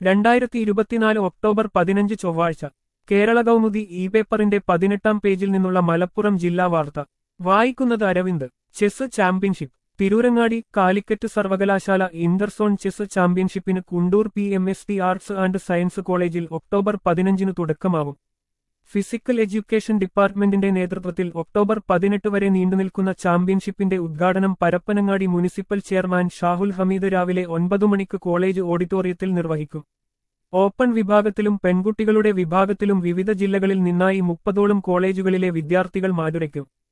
രണ്ടായിരത്തി ഇരുപത്തിനാല് ഒക്ടോബർ പതിനഞ്ച് ചൊവ്വാഴ്ച കേരള കൗമുദി ഇ പേപ്പറിന്റെ പതിനെട്ടാം പേജിൽ നിന്നുള്ള മലപ്പുറം ജില്ലാ വാർത്ത വായിക്കുന്നത് അരവിന്ദ് ചെസ് ചാമ്പ്യൻഷിപ്പ് തിരൂരങ്ങാടി കാലിക്കറ്റ് സർവകലാശാല ഇന്റർസോൺ ചെസ് ചാമ്പ്യൻഷിപ്പിന് Kundoor P M S T arts and science കോളേജിൽ ഒക്ടോബർ പതിനഞ്ചിന് തുടക്കമാവും ഫിസിക്കൽ എഡ്യൂക്കേഷൻ ഡിപ്പാർട്ട്മെന്റിന്റെ നേതൃത്വത്തിൽ ഒക്ടോബർ പതിനെട്ട് വരെ നീണ്ടുനിൽക്കുന്ന ചാമ്പ്യൻഷിപ്പിന്റെ ഉദ്ഘാടനം പരപ്പനങ്ങാടി മുനിസിപ്പൽ ചെയർമാൻ ഷാഹുൽ ഹമീദ് രാവിലെ ഒൻപതു മണിക്ക് കോളേജ് ഓഡിറ്റോറിയത്തിൽ നിർവഹിക്കും ഓപ്പൺ വിഭാഗത്തിലും പെൺകുട്ടികളുടെ വിഭാഗത്തിലും വിവിധ ജില്ലകളിൽ നിന്നായി മുപ്പതോളം കോളേജുകളിലെ വിദ്യാർത്ഥികൾ മാതുരയ്ക്കും